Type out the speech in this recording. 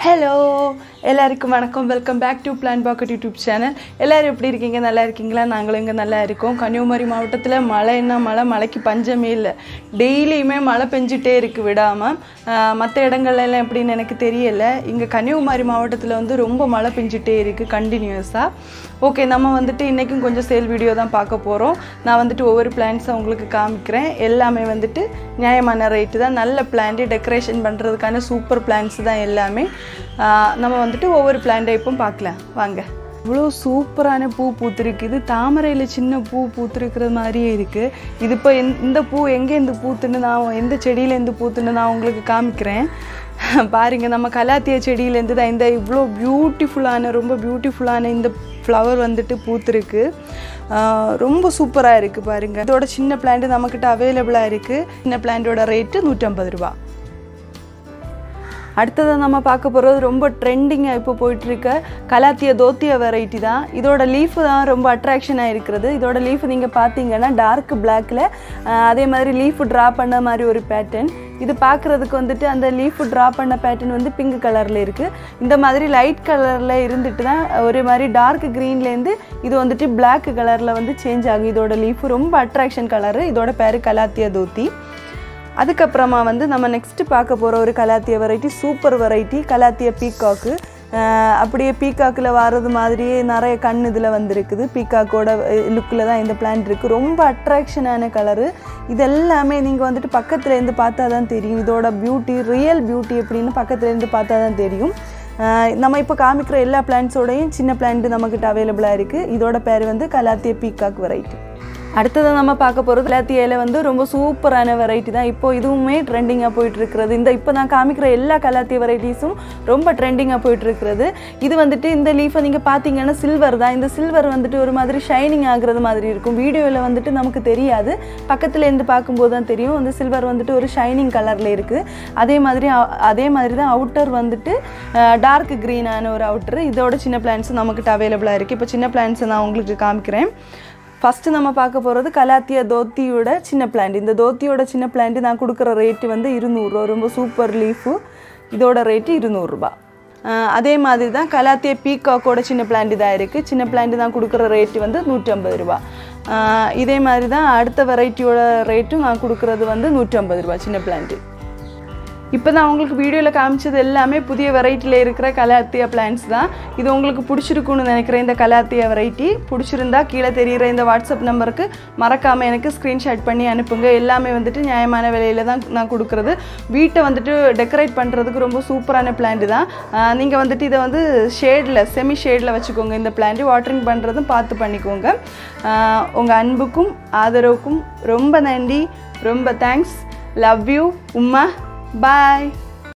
Hello எல்லாருக்கும் வணக்கம் welcome back to plan pocket YouTube channel எல்லோரும் எப்படி இருக்கீங்க நல்லா இருக்கீங்களா நாங்களும் இங்கே நல்லா இருக்கோம் கன்னியாகுமரி மாவட்டத்தில் மழை என்ன மழை மழைக்கு பஞ்சமே இல்லை டெய்லியுமே மழை பெஞ்சிட்டே இருக்குது விடாமல் மற்ற இடங்கள்ல எல்லாம் எப்படின்னு எனக்கு தெரியலை இங்கே கன்னியாகுமரி மாவட்டத்தில் வந்து ரொம்ப மழை பெஞ்சிட்டே இருக்குது கண்டினியூஸாக ஓகே நம்ம வந்துட்டு இன்றைக்கும் கொஞ்சம் சேல் வீடியோ தான் பார்க்க போகிறோம் நான் வந்துட்டு ஒவ்வொரு பிளான்ஸை உங்களுக்கு காமிக்கிறேன் எல்லாமே வந்துட்டு நியாயமான ரேட்டு தான் நல்ல பிளான்ட்டு டெக்கரேஷன் பண்ணுறதுக்கான சூப்பர் பிளான்ஸ் தான் எல்லாமே ஆஹ் நம்ம வந்துட்டு ஒவ்வொரு பிளான் டைப்பும் பார்க்கலாம் வாங்க இவ்வளோ சூப்பரான பூ பூத்திருக்கு இது தாமரையில் சின்ன பூ பூத்திருக்கிற மாதிரியே இருக்குது இது இப்போ இந்த பூ எங்கேருந்து பூத்துன்னு நான் எந்த செடியிலேருந்து பூத்துன்னு நான் உங்களுக்கு காமிக்கிறேன் பாருங்க நம்ம கலாத்திய செடியிலேருந்து தான் இந்த இவ்வளோ பியூட்டிஃபுல்லான ரொம்ப பியூட்டிஃபுல்லான இந்த ஃப்ளவர் வந்துட்டு பூத்துருக்கு ஆஹ் ரொம்ப சூப்பராக இருக்குது பாருங்கள் இதோட சின்ன பிளான்ட் நம்மக்கிட்ட அவைலபிளாக இருக்குது சின்ன பிளான்ட்டோட ரேட்டு நூற்றம்பது ரூபா அடுத்ததை நம்ம பார்க்க போகிறது ரொம்ப ட்ரெண்டிங்காக இப்போ போயிட்டுருக்க கலாத்திய தோத்திய வெரைட்டி தான் இதோட லீஃப் தான் ரொம்ப அட்ராக்ஷனாக இருக்கிறது இதோட லீஃப் நீங்கள் பார்த்தீங்கன்னா டார்க் பிளாக்கில் அதே மாதிரி லீஃப் ட்ரா பண்ண மாதிரி ஒரு பேட்டர்ன் இது பார்க்குறதுக்கு வந்துட்டு அந்த லீஃப் ட்ரா பண்ண பேட்டர்ன் வந்து பிங்க் கலரில் இருக்குது இந்த மாதிரி லைட் கலரில் இருந்துட்டு தான் ஒரு மாதிரி டார்க் க்ரீன்லேருந்து இது வந்துட்டு பிளாக் கலரில் வந்து சேஞ்ச் ஆகும் இதோட லீஃப் ரொம்ப அட்ராக்ஷன் கலரு இதோட பேர் கலாத்திய தோத்தி அதுக்கப்புறமா வந்து நம்ம நெக்ஸ்ட்டு பார்க்க போகிற ஒரு calathea variety super variety calathea peacock அப்படியே பீகாக்கில் வர்றது மாதிரியே நிறைய கண் இதில் வந்திருக்குது பீகாக்கோட லுக்கில் தான் இந்த பிளான்ட் இருக்குது ரொம்ப அட்ராக்ஷனான கலரு இதெல்லாமே நீங்கள் வந்துட்டு பக்கத்துலேருந்து பார்த்தா தான் தெரியும் இதோட பியூட்டி ரியல் பியூட்டி எப்படின்னு பக்கத்துலேருந்து பார்த்தா தான் தெரியும் ஆஹ் நம்ம இப்போ காமிக்கிற எல்லா பிளான்ட்ஸோடையும் சின்ன பிளான்ட் நம்மக்கிட்ட அவைலபிளாக இருக்குது இதோட பேர் வந்து கலாத்திய பீகாக் வெரைட்டி அடுத்தது நம்ம பார்க்க போகிறது கலாத்தியில வந்து ரொம்ப சூப்பரான வெரைட்டி தான் இப்போ இதுவுமே ட்ரெண்டிங்காக போயிட்டு இருக்கிறது இந்த இப்போ நான் காமிக்கிற எல்லா கலாத்திய வெரைட்டிஸும் ரொம்ப ட்ரெண்டிங்காக போயிட்டு இருக்கிறது இது வந்துட்டு இந்த லீஃபை நீங்கள் பார்த்தீங்கன்னா சில்வர் தான் இந்த சில்வர் வந்துட்டு ஒரு மாதிரி ஷைனிங் ஆகுறது மாதிரி இருக்கும் வீடியோவில் வந்துட்டு நமக்கு தெரியாது பக்கத்தில் இருந்து பார்க்கும்போது தான் தெரியும் அந்த சில்வர் வந்துட்டு ஒரு ஷைனிங் கலரில் இருக்குது அதே மாதிரி அ- அதே மாதிரி தான் அவுட்டர் வந்துட்டு டார்க் க்ரீனான ஒரு அவுட்டர் இதோட சின்ன பிளான்ஸும் நமக்கிட்ட அவைலபிளாக இருக்குது இப்போ சின்ன பிளான்ஸை நான் உங்களுக்கு காமிக்கிறேன் ஃபஸ்ட்டு நம்ம பார்க்க போகிறது கலாத்திய தோத்தியோட சின்ன பிளான்ட் இந்த தோத்தியோட சின்ன பிளான்ட் நான் கொடுக்குற ரேட்டு வந்து இருநூறுவா ரொம்ப சூப்பர் லீஃபு இதோட ரேட்டு இருநூறுபா அதே மாதிரி தான் கலாத்திய பீகாக்கோட சின்ன பிளான்ட் தான் இருக்குது சின்ன பிளான்ட் தான் கொடுக்குற ரேட்டு வந்து நூற்றம்பது ரூபா ஆஹ் இதே மாதிரி தான் அடுத்த வெரைட்டியோட ரேட்டும் நான் கொடுக்குறது வந்து நூற்றம்பது ரூபா சின்ன பிளான்ட்டு இப்போ நான் உங்களுக்கு வீடியோவில் காமிச்சது எல்லாமே புதிய வெரைட்டியில் இருக்கிற கலாத்தியா பிளான்ஸ் தான் இது உங்களுக்கு பிடிச்சிருக்குன்னு நினைக்கிறேன் இந்த கலாத்தியா வெரைட்டி பிடிச்சிருந்தா கீழே தெரிகிற இந்த வாட்ஸ்அப் நம்பருக்கு மறக்காமல் எனக்கு ஸ்க்ரீன்ஷாட் பண்ணி அனுப்புங்க எல்லாமே வந்துட்டு நியாயமான விலையில தான் நான் கொடுக்குறது வீட்டை வந்துட்டு டெக்கரேட் பண்ணுறதுக்கு ரொம்ப சூப்பரான பிளான்ட் தான் நீங்கள் வந்துட்டு இதை வந்து ஷேடில் செமி ஷேடில் வச்சுக்கோங்க இந்த பிளான்ட் வாட்டரிங் பண்ணுறதும் பார்த்து பண்ணிக்கோங்க உங்கள் அன்புக்கும் ஆதரவுக்கும் ரொம்ப நன்றி ரொம்ப தேங்க்ஸ் லவ் யூ உம்மா Bye.